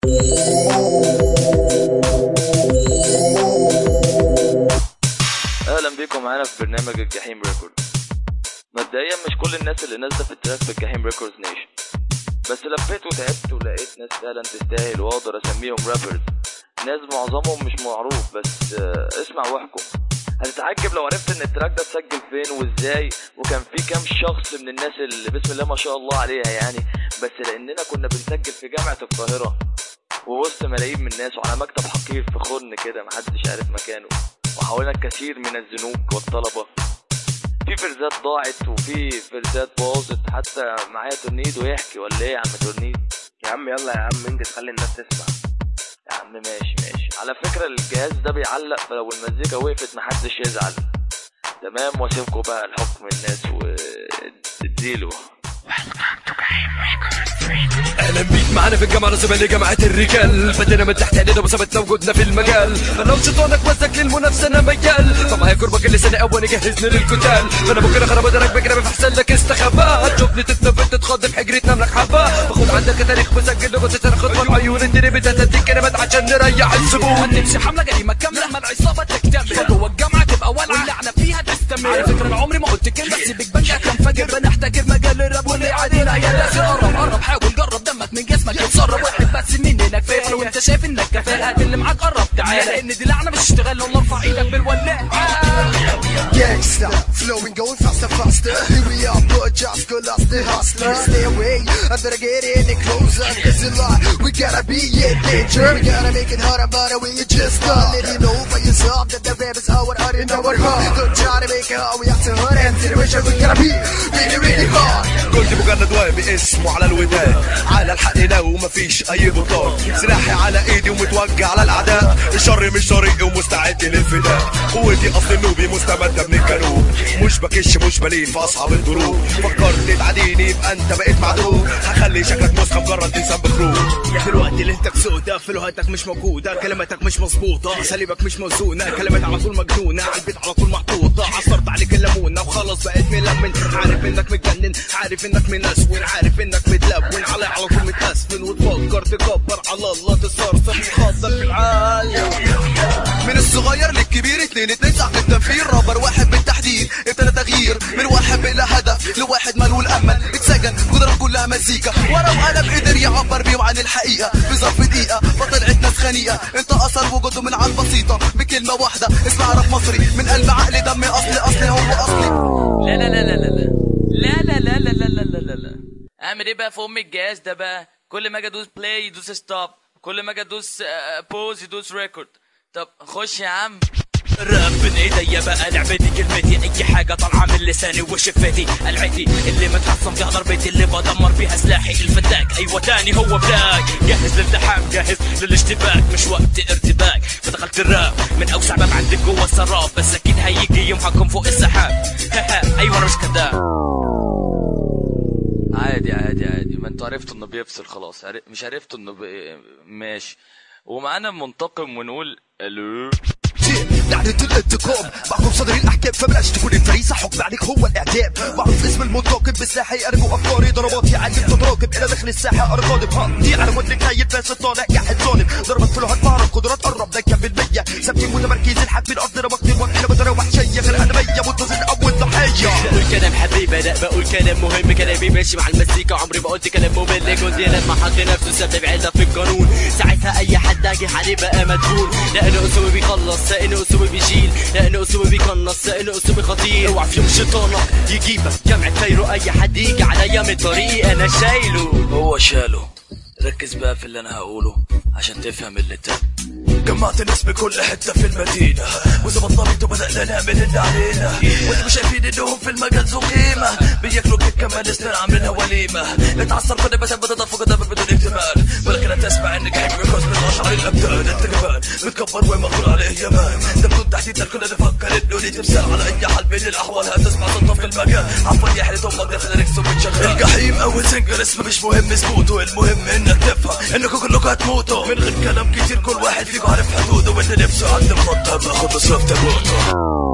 اهلا بيكم معانا في برنامج الجحيم ريكورد مبدئيا مش كل الناس اللي نازله في التراك في الجحيم ريكوردز نيشن بس لفيت وتعبت ولقيت ناس فعلا تستاهل واقدر اسميهم رابرز ناس معظمهم مش معروف بس آه، اسمع واحكم هتتعجب لو عرفت ان التراك ده اتسجل فين وازاي وكان في كام شخص من الناس اللي بسم الله ما شاء الله عليها يعني بس لاننا كنا بنسجل في جامعه القاهره ووسط ملايين من الناس وعلى مكتب حقير في خرن كده محدش عارف مكانه وحاولنا الكثير من الذنوب والطلبة في فرزات ضاعت وفي فرزات باظت حتى معايا تورنيدو يحكي ولا ايه يا عم تورنيدو يا عم يلا يا عم انجز خلي الناس تسمع يا عم ماشي ماشي على فكرة الجهاز ده بيعلق فلو المزيكا وقفت محدش يزعل تمام واسيبكوا بقى الحكم الناس واديله اهلا بيك معانا في الجامعه نصيبه لجامعه الرجال بدينا من تحت ايدينا وثبتنا وجودنا في المجال فلو شيطانك وزك للمنافسه انا ميال فمعايا قربك اللي سنه اول جهزني للقتال فانا ممكن اخرب ودنك بجربي فاحسن لك استخبى تشوفني تتثبت تتخض في حجرتنا املك حبه باخد عندك تاريخ مسجل لغه تاخد من عيون الدنيا بتديك كلمات عشان نريح الزبون هنمشي حمله جريمه كامله لما العصابه تكتمل فجوه الجامعه تبقى ولعه واللعنه فيها تستمر على فكره انا عمري ما قلت كلمه سيبك بنجح كان فاجر بنحتكر مجال الراب واللي علينا يا ناس قرب قرب حاول جرب دمك من جسمك يتسرب واحد بس مننا كفايه لو انت شايف انك كفاءه هات اللي معاك قرب تعالى لان دي لعنه مش اشتغال والله ارفع ايدك بالولاعه Gangsta, flowing going faster, faster. Here we are, blood just go lost the hustler. Stay away, I better get in and closer. Cause a lot, we gotta be in danger. We gotta make it harder, but we just start. Let you know for yourself that the rap is our art in our heart. Don't try to make it hard, we have to hurt and situation. We gotta be really, really hard. كنت مجند وهمي اسمه على الوداد على الحق لو مفيش اي بطال سلاحي على ايدي ومتوجه على الاعداء الشر مش طريقي ومستعد للفداء قوتي اصل النوبي مستمده من الجنوب مش بكش مش بلين في اصعب الظروف فكرت تعديني يبقى انت بقيت معدوم هخلي شكلك مسخه مجرد انسان بخروج في الوقت اللي انت سودة فلوهاتك مش موجودة كلماتك مش مظبوطة اساليبك مش موزونة كلمات على طول مجنونة على البيت على طول محطوطة عصرت عليك الليمونة وخلاص بقيت ملمن عارف انك متجنن عارف انك منسون عارف انك متلون علي على طول متأسفن وتفكر تكبر على الله تصرصر تخاطر في العالم من الصغير للكبير اتنين اتنين ساعة التنفير رابر واحد بالتحديد ابتدى تغيير من واحد بلا هدف لواحد ملهول امل اتسجن قدرة كلها مزيكا ورا وقلم قدر يعبر بيهم عن الحقيقة في ظرف دقيقة فطلعت ناس خنيقة انت اثر وجوده من على البسيطة بكلمة واحدة اسمع راب مصري من قلب عقل دم اصلي اصلي هو اصلي لا لا لا لا لا لا لا لا لا لا لا لا لا لا اعمل ايه بقى في ام الجهاز ده بقى كل ما اجي ادوس بلاي يدوس ستوب كل ما اجي ادوس بوز يدوس ريكورد طب خش يا عم الراب بين ايديا بقى لعبتي كلمتي اي حاجه طالعه من لساني وشفتي العتي اللي متحصن فيها ضربتي اللي بدمر بيها سلاحي الفتاك ايوه تاني هو بلاك جاهز للالتحام جاهز للاشتباك مش وقت ارتباك فدخلت الراب من اوسع باب عندك جوه السراب بس اكيد هيجي يوم هكون فوق السحاب ايوه انا مش كذاب عادي عادي عادي ما انتوا عرفتوا انه بيفصل خلاص عر- مش عرفتوا انه بي... ماشي ومعانا منتقم ونقول الو لعنة الانتقام معكم صدر الاحكام فبلاش تكون الفريسة حكم عليك هو الاعدام معروف اسم المنتقم بسلاحي ارجو افكاري ضرباتي عالية تتراكم الى داخل الساحة ارقادم ها دي على ودنك نايل فاسد طالع قاعد ظالم ضربك في الوهات مهرب قدرات قرب ده كان بالمية ثابتين متمركزين حد من قصدنا بكتب واحنا بطريقة وحشية غير انا مية منتظر اول ضحية بقول كلام حبيبي لا بقول كلام مهم كلامي ماشي مع المزيكا عمري ما قلت كلام ممل كنت لما حط نفسه سبب عله في القانون ساعتها اي حد اجي عليه بقى مدفون لان اسلوبي بيخلص لان اسلوبي بيشيل لان اسلوبي بيقنص لان اسلوبي خطير اوعى في يوم شيطانك يجيبك جمع خيره اي حد يجي عليا من طريقي انا شايله هو شاله ركز بقى في اللي انا هقوله عشان تفهم اللي تم جمعت ناس بكل حتة في المدينة وظبطنا وبدأنا نعمل اللي علينا وانتم شايفين انهم في المجال ذو قيمة بياكلوا كيك كمان نستنى عاملينها وليمة اتعصر كل بس بتضاف قدامك بدون اكتمال ولكن انت اسمع انك حكم بيكوز من اشعر الابدان انت كمان متكبر ومغرور عليه يمان ده بدون تحديد الكل نفكر انه دي تمثال على اي حال من الاحوال هتسمع صوته في المجال عفوا يا حلة امك داخل ريكس وبتشغل الجحيم اول سنجل اسمه مش مهم اثبوته المهم انك تفهم انكم كلكم هتموتوا من غير كلام كتير كل واحد فيكم عارف حدوده واللي نفسه عند مرتب اخد مصروف تابوته